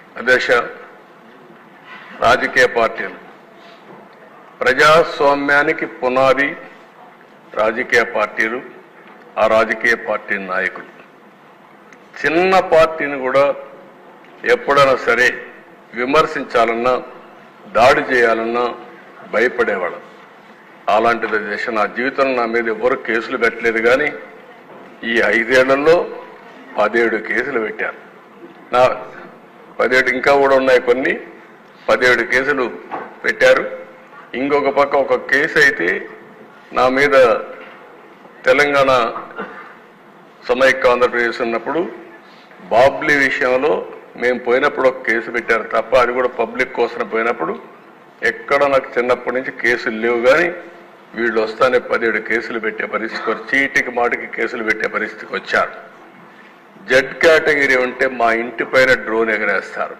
అధ్యక్ష రాజకీయ పార్టీలు ప్రజాస్వామ్యానికి పునాది రాజకీయ పార్టీలు ఆ రాజకీయ పార్టీ నాయకులు చిన్న పార్టీని కూడా ఎప్పుడైనా సరే విమర్శించాలన్నా దాడి చేయాలన్నా భయపడేవాళ్ళం అలాంటిది దేశ నా జీవితంలో నా మీద ఎవరు కేసులు పెట్టలేదు కానీ ఈ ఐదేళ్లలో పదిహేడు కేసులు పెట్టారు నా పదిహేడు ఇంకా కూడా ఉన్నాయి కొన్ని పదిహేడు కేసులు పెట్టారు ఇంకొక పక్క ఒక కేసు అయితే నా మీద తెలంగాణ సమైక్య ఆంధ్రప్రదేశ్ ఉన్నప్పుడు బాబ్లీ విషయంలో మేము పోయినప్పుడు ఒక కేసు పెట్టారు తప్ప అది కూడా పబ్లిక్ కోసం పోయినప్పుడు ఎక్కడ నాకు చిన్నప్పటి నుంచి కేసులు లేవు కానీ వీళ్ళు వస్తానే పదిహేడు కేసులు పెట్టే పరిస్థితికి వచ్చి చీటికి మాటికి కేసులు పెట్టే పరిస్థితికి వచ్చారు జెడ్ కేటగిరీ ఉంటే మా ఇంటి పైన డ్రోన్ ఎగరేస్తారు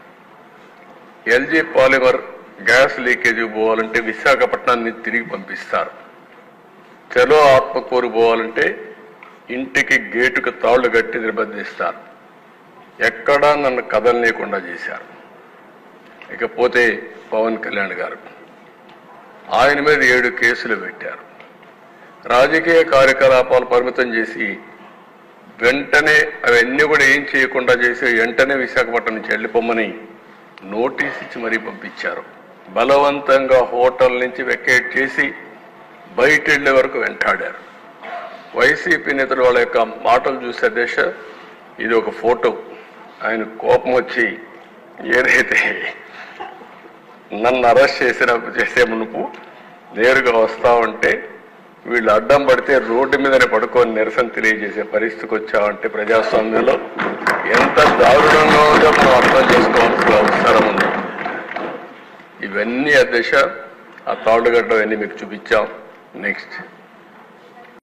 ఎల్జీ పాలిమర్ గ్యాస్ లీకేజ్ పోవాలంటే విశాఖపట్నాన్ని తిరిగి పంపిస్తారు చలో ఆత్మకూరు పోవాలంటే ఇంటికి గేటుకు తాళ్లు కట్టి నిర్బంధిస్తారు ఎక్కడా నన్ను కదలనీయకుండా చేశారు ఇకపోతే పవన్ కళ్యాణ్ గారు ఆయన మీద ఏడు కేసులు పెట్టారు రాజకీయ కార్యకలాపాలు పరిమితం చేసి వెంటనే అవన్నీ కూడా ఏం చేయకుండా చేసి వెంటనే విశాఖపట్నం నుంచి వెళ్ళిపోమని నోటీస్ ఇచ్చి మరీ పంపించారు బలవంతంగా హోటల్ నుంచి వెకేట్ చేసి బయట వెళ్లే వరకు వెంటాడారు వైసీపీ నేతలు వాళ్ళ యొక్క మాటలు చూసే దేశ ఇది ఒక ఫోటో ఆయన కోపం వచ్చి ఏదైతే నన్ను అరెస్ట్ చేసిన చేసే మునుపు నేరుగా వస్తా ఉంటే వీళ్ళు అడ్డం పడితే రోడ్డు మీదనే పడుకొని నిరసన తెలియజేసే పరిస్థితికి వచ్చామంటే ప్రజాస్వామ్యంలో ఎంత దారుణంగా ఉందో మనం అర్థం చేసుకోవాల్సిన అవసరం ఉంది ఇవన్నీ ఆ దశ ఆ తాళ్ళుగడ్డ అన్నీ మీకు చూపించాం నెక్స్ట్